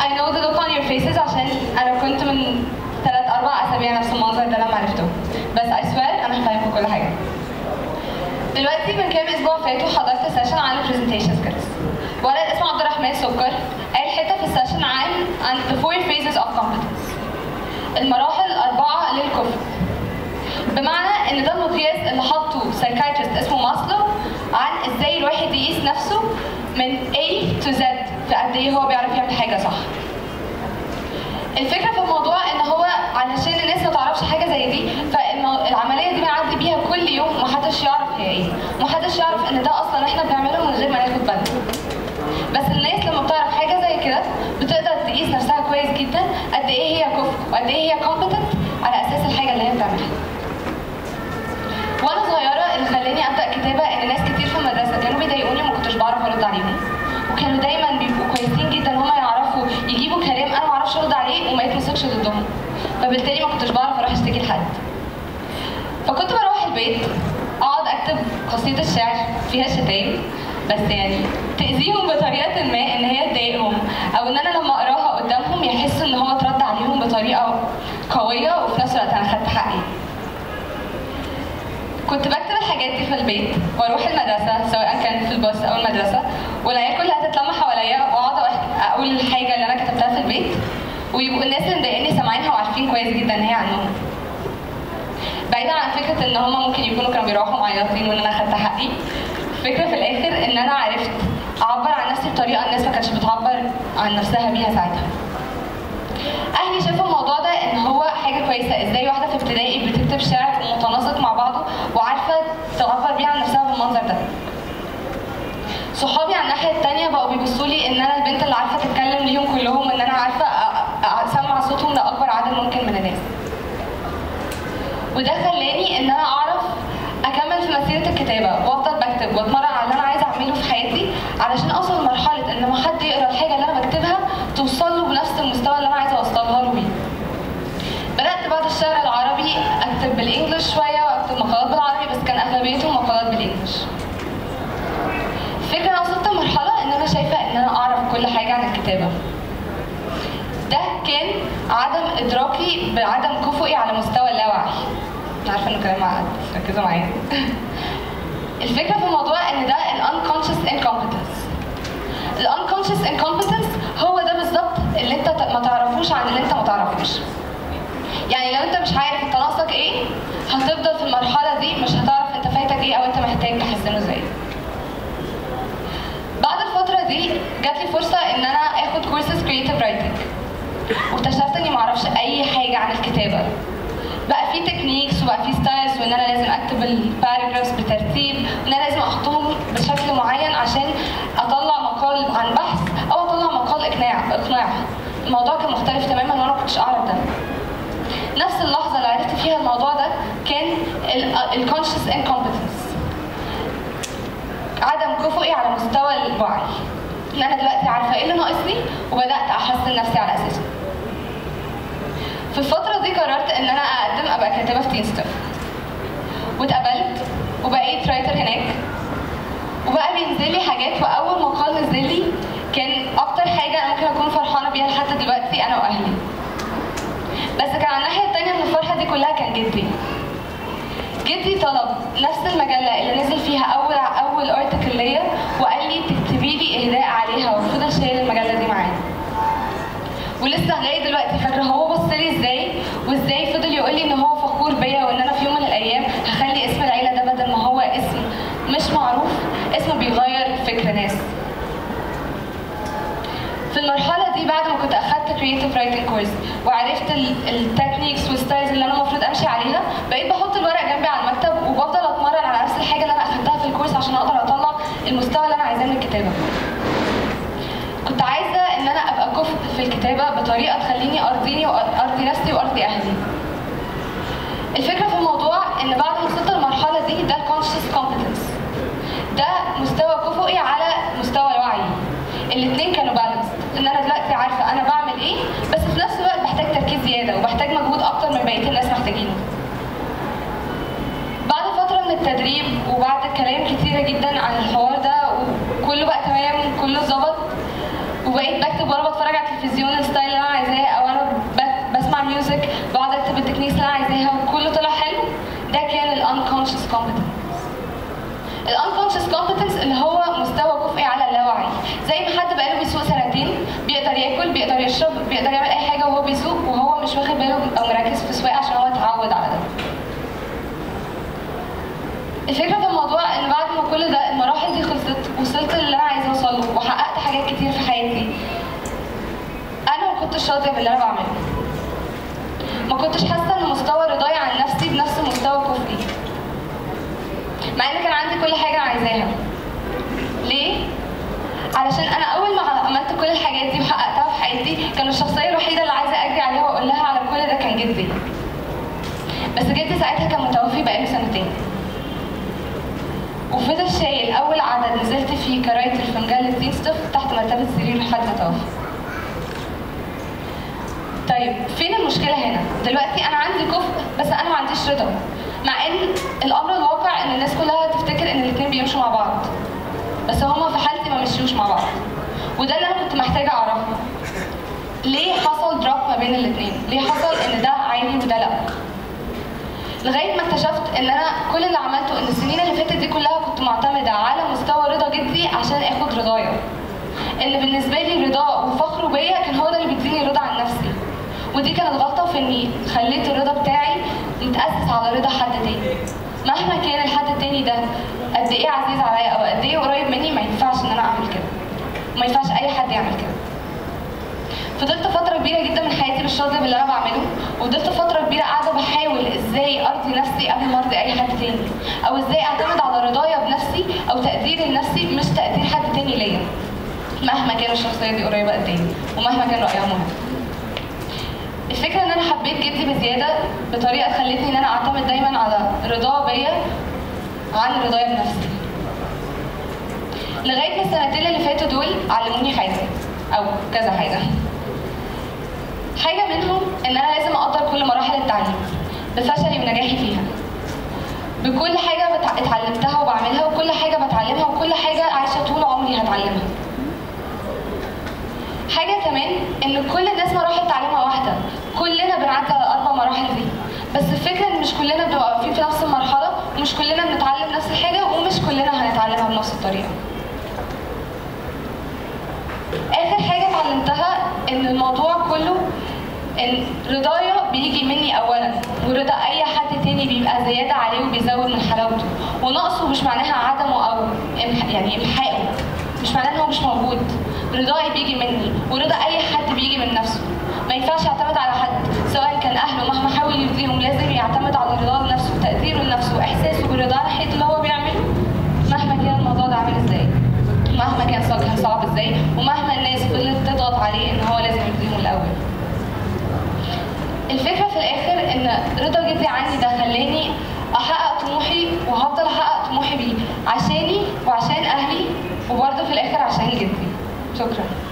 I know the look on your faces عشان انا كنت من ثلاث اربع اسابيع نفس المنظر ده لما عرفته بس I swear انا هفهمكم كل حاجه دلوقتي من كام اسبوع فاتوا حضرت سيشن عن البرزنتيشن سكيلز ولد اسمه عبد الرحمن سكر قال حته في السيشن عن عن the four phases of competence المراحل الاربعه للكفء بمعنى ان ده المقياس اللي حطه سايكايترست اسمه ماسلو عن ازاي الواحد يقيس نفسه من A to Z في قد ايه هو بيعرف يعمل حاجه صح الفكره في الموضوع ان هو علشان الناس ما تعرفش حاجه زي دي فالعمليه دي بنعدي بيها كل يوم ومحدش يعرف هي ايه ومحدش يعرف ان ده اصلا احنا بنعمله من غير ما ناخد بالنا بس الناس لما بتعرف حاجه زي كده بتقدر تقيس نفسها كويس جدا قد ايه هي كفء وقد ايه هي كومبتنت على اساس الحاجه اللي هي بتعملها وانا صغيره اللي خلاني ابدا كتابه ان ناس كتير في المدرسه كانوا بيضايقوني وما كنتش بعرف ارد عليهم وكانوا دايما بيبقوا كويسين جدا ان هم يعرفوا يجيبوا كلام انا ما اعرفش ارد عليه وما يتمسكش ضدهم فبالتالي ما كنتش بعرف اروح اشتكي لحد فكنت بروح البيت اقعد اكتب قصيده شعر فيها شتايم بس يعني تاذيهم بطريقه ما ان هي تضايقهم او ان انا لما اقراها قدامهم يحسوا ان هو اترد عليهم بطريقه قويه وفي نفس الوقت انا خدت حقي كنت بكتب الحاجات دي في البيت واروح المدرسه سواء كان في الباص او المدرسه والعيال كلها تتلم حواليا واقعد أح- اقول الحاجه اللي انا كتبتها في البيت ويبقوا الناس اللي مضايقني سامعينها وعارفين كويس جدا ان هي عنهم بعيدا عن فكره ان هم ممكن يكونوا كانوا بيروحوا معيطين وان انا خدت حقي الفكره في الاخر ان انا عرفت اعبر عن نفسي بطريقه الناس ما كانتش بتعبر عن نفسها بيها ساعتها اهلي شافوا الموضوع ده ان هو حاجه كويسه ازاي واحده في ابتدائي بتكتب شعر متناسق مع بعضه وعارفه تعبر بيه عن نفسها بالمنظر ده صحابي على الناحيه التانية بقوا بيبصوا لي ان انا البنت اللي عارفه تتكلم ليهم كلهم ان انا عارفه أ- أ- اسمع صوتهم لاكبر عدد ممكن من الناس وده خلاني ان انا اعرف اكمل في مسيره الكتابه وافضل بكتب واتمرن على اللي انا عايزه اعمله في حياتي علشان اوصل لمرحله ان لما حد يقرا الحاجه اللي انا بكتبها توصل له بنفس المستوى اللي انا عايزه اوصلها له بيه بدات بعد الشعر العربي اكتب بالانجلش شويه واكتب مقالات بالعربي بس كان اغلبيتهم مقالات بالانجلش الفكره انا وصلت لمرحله ان انا شايفه ان انا اعرف كل حاجه عن الكتابه ده كان عدم ادراكي بعدم كفؤي على مستوى اللاوعي أنا عارفه انه كلام معقد بس ركزوا معايا الفكره في الموضوع ان ده ال unconscious incompetence ال unconscious incompetence هو ده بالظبط اللي انت ت- ما تعرفوش عن اللي انت ما تعرفوش يعني لو انت مش عارف انت ناقصك ايه هتفضل في المرحله دي مش هتعرف انت فايتك ايه او انت محتاج تحسنه ازاي بعد الفتره دي جات لي فرصه ان انا اخد كورسز كريتيف رايتنج واكتشفت اني معرفش اي حاجه عن الكتابه بقى في تكنيكس وبقى في ستايلز وان انا لازم اكتب الباراجرافز بترتيب وان انا لازم احطهم بشكل معين عشان اطلع مقال عن بحث او اطلع مقال اقناع اقناع الموضوع كان مختلف تماما وانا ما كنتش اعرف ده نفس اللحظه اللي عرفت فيها الموضوع ده كان الكونشس انكومبتنس عدم كفؤي على مستوى الوعي ان انا دلوقتي عارفه ايه اللي ناقصني وبدات احسن نفسي على اساسه في الفتره دي قررت ان انا اقدم ابقى كاتبه في تينستر واتقبلت وبقيت رايتر هناك وبقى بينزل لي حاجات واول مقال نزل لي كان اكتر حاجه انا ممكن اكون فرحانه بيها لحد دلوقتي انا واهلي بس كان على الناحيه التانيه من الفرحه دي كلها كان جدي جدي طلب نفس المجله اللي نزل فيها اول اول ارتكل ليا وقال لي تكتبي لي اهداء عليها وفضل شايل المجله دي معايا ولسه لغايه دلوقتي فاكره هو بص لي ازاي وازاي فضل يقول لي ان هو فخور بيا وان انا في يوم من الايام هخلي اسم العيله ده بدل ما هو اسم مش معروف اسم بيغير فكر ناس في المرحلة دي بعد ما كنت أخدت كريتيف رايتنج كورس وعرفت التكنيكس والستايلز اللي أنا المفروض أمشي عليها بقيت بحط الورق جنبي على المكتب وبفضل أتمرن على نفس الحاجة اللي أنا أخدتها في الكورس عشان أقدر أطلع المستوى اللي أنا عايزاه من الكتابة. كنت عايزة إن أنا أبقى كفء في الكتابة بطريقة تخليني أرضيني وأرضي نفسي وأرضي أهلي. الفكرة في الموضوع إن بعد ما وصلت للمرحلة دي ده الكونشس كومبتنس. ده مستوى كفؤي على مستوى الوعي. الاثنين كانوا بالانس ان انا دلوقتي عارفه انا بعمل ايه بس في نفس الوقت بحتاج تركيز زياده وبحتاج مجهود اكتر من بقيه الناس محتاجينه بعد فتره من التدريب وبعد كلام كتيره جدا عن الحوار ده وكله بقى تمام كله ظبط وبقيت بكتب وانا بتفرج على التلفزيون الستايل اللي انا عايزاه او انا ب- بسمع ميوزك بقعد اكتب التكنيكس اللي انا عايزاها وكله طلع حلو ده كان الانكونشس كومبتنس الانكونشس كومبتنس اللي هو مستوى كفء على اللاوعي زي ما حد بقاله بيسوق سنتين بيقدر ياكل بيقدر يشرب بيقدر يعمل اي حاجه وهو بيسوق وهو مش واخد باله او مركز في السواقه عشان هو اتعود على ده الفكره في الموضوع ان بعد ما كل ده المراحل دي خلصت وصلت للي انا عايزه اوصل له وحققت حاجات كتير في حياتي انا ما كنتش راضيه باللي انا بعمله ما كنتش حاسه ان مستوى رضاي عن نفسي بنفس مستوى كفئي مع ان كان عندي كل حاجه انا عايزاها ليه علشان انا اول ما عملت كل الحاجات دي وحققتها في حياتي كان الشخصيه الوحيده اللي عايزه اجري عليها واقول لها على كل ده كان جدي بس جدي ساعتها كان متوفي بقاله سنتين وفضل شايل اول عدد نزلت فيه كرايتر في مجله تين ستوف تحت مرتبه سرير لحد ما توفى طيب فين المشكله هنا دلوقتي انا عندي كفء بس انا ما عنديش رضا مع ان الامر الواقع ان الناس كلها تفتكر ان الاثنين بيمشوا مع بعض بس هما في حالتي ما مشيوش مع بعض وده اللي انا كنت محتاجه اعرفه ليه حصل دروب ما بين الاثنين ليه حصل ان ده عادي وده لا لغايه ما اكتشفت ان انا كل اللي عملته ان السنين اللي فاتت دي كلها كنت معتمده على مستوى رضا جدي عشان اخد رضايا ان بالنسبه لي رضاه وفخره بيا كان هو ده اللي بيديني رضا عن نفسي ودي كانت غلطه في اني خليت الرضا بتاعي متاسس على رضا حد تاني مهما كان الحد التاني ده قد ايه عزيز عليا او قد ايه قريب مني ما ينفعش ان انا اعمل كده ما ينفعش اي حد يعمل كده فضلت فترة كبيرة جدا من حياتي مش راضية باللي أنا بعمله، وفضلت فترة كبيرة قاعدة بحاول إزاي أرضي نفسي قبل ما أرضي أي حد تاني، أو إزاي أعتمد على رضايا بنفسي أو تقديري لنفسي مش تقدير حد تاني ليا. مهما كان الشخصية دي قريبة قد إيه، ومهما كان رأيها مهم. الفكرة إن أنا حبيت جدي بزيادة بطريقة خلتني إن أنا أعتمد دايما على رضاه بيا عن رضايا بنفسي. لغاية ما السنتين اللي فاتوا دول علموني حاجة أو كذا حاجة. حاجة منهم إن أنا لازم أقدر كل مراحل التعليم بفشلي ونجاحي فيها بكل حاجة بتع... اتعلمتها وبعملها وكل حاجة بتعلمها وكل حاجة عايشة طول عمري هتعلمها حاجة كمان إن كل الناس مراحل تعليمها واحدة كلنا بنعدي على الأربع مراحل دي بس الفكرة إن مش كلنا بنبقى واقفين في نفس المرحلة ومش كلنا بنتعلم نفس الحاجة ومش كلنا هنتعلمها بنفس الطريقة اخر حاجه اتعلمتها ان الموضوع كله ان رضايا بيجي مني اولا ورضا اي حد تاني بيبقى زياده عليه وبيزود من حلاوته ونقصه مش معناها عدمه او إمح يعني امحائه مش معناه ان هو مش موجود رضاي بيجي مني ورضا اي حد بيجي من نفسه ما ينفعش يعتمد على حد سواء كان اهله مهما حاول يرضيهم لازم يعتمد على رضاه لنفسه وتقديره لنفسه واحساسه بالرضا ناحيه اللي هو بيعمله مهما كان الموضوع ده عامل ازاي مهما كان صعب كان صعب ازاي ومهما الناس فضلت تضغط عليه ان هو لازم يرضيهم الاول الفكره في الاخر ان رضا جدي عني ده خلاني احقق طموحي وهفضل احقق طموحي بيه عشاني وعشان اهلي وبرضه في الاخر عشان جدي شكرا